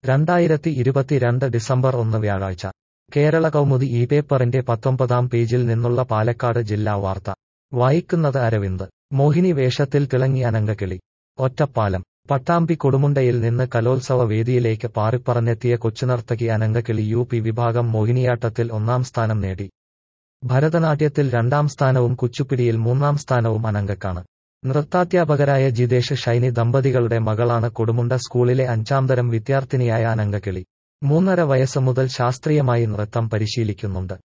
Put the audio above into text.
രണ്ടായിരത്തി ഇരുപത്തിരണ്ട് ഡിസംബർ ഒന്ന് വ്യാഴാഴ്ച കേരള കൗമുദി ഈ പേപ്പറിന്റെ പത്തൊമ്പതാം പേജിൽ നിന്നുള്ള പാലക്കാട് ജില്ലാ വാർത്ത വായിക്കുന്നത് അരവിന്ദ് മോഹിനി വേഷത്തിൽ തിളങ്ങി അനങ്കകിളി ഒറ്റപ്പാലം പട്ടാമ്പി കൊടുമുണ്ടയിൽ നിന്ന് കലോത്സവ വേദിയിലേക്ക് പാറിപ്പറന്നെത്തിയ കൊച്ചുനർത്തകി അനങ്കകിളി യു പി വിഭാഗം മോഹിനിയാട്ടത്തിൽ ഒന്നാം സ്ഥാനം നേടി ഭരതനാട്യത്തിൽ രണ്ടാം സ്ഥാനവും കുച്ചുപ്പിടിയിൽ മൂന്നാം സ്ഥാനവും അനങ്കക്കാണ് നൃത്താധ്യാപകരായ ജിതേഷ് ഷൈനി ദമ്പതികളുടെ മകളാണ് കൊടുമുണ്ട സ്കൂളിലെ അഞ്ചാംതരം വിദ്യാർത്ഥിനിയായ അനങ്കകിളി മൂന്നര വയസ്സ് മുതൽ ശാസ്ത്രീയമായി നൃത്തം പരിശീലിക്കുന്നുണ്ട്